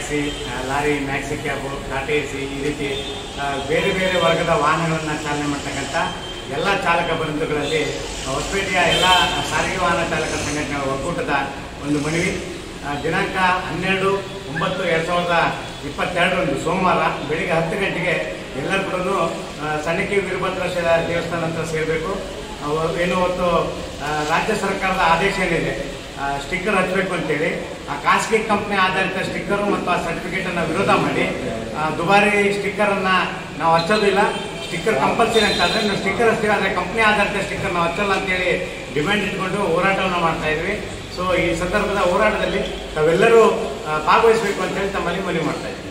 taxi ಆ, lorry maxi cab Tata A C ಈ ರೀತಿ ಆ, ಬೇರೆ ಬೇರೆ ವರ್ಗದ ವಾಹನಗಳನ್ನು ಚಾಲನೆ ಮಾಡ್ತಕ್ಕಂಥ ಎಲ್ಲ ಚಾಲಕ ಬಂಧುಗಳಲ್ಲಿ ಹೊಸಪೇಟೆಯ ಎಲ್ಲ ಸಾರಿಗೆ ವಾಹನ ಚಾಲಕ ಸಂಘಟನೆಗಳ ಒಕ್ಕೂಟದ ಒಂದು ಮನವಿ ಆ, ದಿನಾಂಕ ಹನ್ನೆರಡು ಒಂಬತ್ತು ಎರಡು ಸಾವಿರದ ಇಪ್ಪತ್ತೆರಡರಂದು ಸೋಮವಾರ ಬೆಳಿಗ್ಗೆ ಹತ್ತು ಗಂಟೆಗೆ ಎಲ್ಲರೂ ಕೂಡ ಸಣ್ಣಕಿ ವೀರಭದ್ರೇಶ್ವರ ದೇವಸ್ಥಾನ ಹತ್ರ ಸೇರಬೇಕು ಏನು ಹೊತ್ತು ಆ, ರಾಜ್ಯ ಸರ್ಕಾರದ ಆದೇಶ ಏನಿದೆ ಸ್ಟಿಕ್ಕರ್ ಹಚ್ಚಬೇಕು ಅಂತೇಳಿ ಆ ಖಾಸಗಿ ಕಂಪ್ನಿ ಆಧಾರಿತ ಸ್ಟಿಕ್ಕರು ಮತ್ತು ಆ ಸರ್ಟಿಫಿಕೇಟನ್ನು ವಿರೋಧ ಮಾಡಿ ಆ, ದುಬಾರಿ ಸ್ಟಿಕ್ಕರನ್ನು ನಾವು ಹಚ್ಚೋದಿಲ್ಲ ಸ್ಟಿಕ್ಕರ್ ಕಂಪಲ್ಸರಿ ಅಂತ ಆದರೆ ನಾವು ಸ್ಟಿಕ್ಕರ್ ಹಚ್ತೀವಿ ಆದರೆ ಕಂಪ್ನಿ ಆಧಾರಿತ ಸ್ಟಿಕ್ಕರ್ ನಾವು ಹಚ್ಚಲ್ಲ ಅಂತೇಳಿ ಡಿಮ್ಯಾಂಡ್ ಇಟ್ಕೊಂಡು ಹೋರಾಟವನ್ನು ಮಾಡ್ತಾ ಇದ್ವಿ ಸೊ ಈ ಸಂದರ್ಭದ ಹೋರಾಟದಲ್ಲಿ ತಾವೆಲ್ಲರೂ ಆ, ಭಾಗವಹಿಸಬೇಕು ಅಂತೇಳಿ ತಮ್ಮಲ್ಲಿ ಮನವಿ ಮಾಡ್ತಾ ಇದ್ದೀವಿ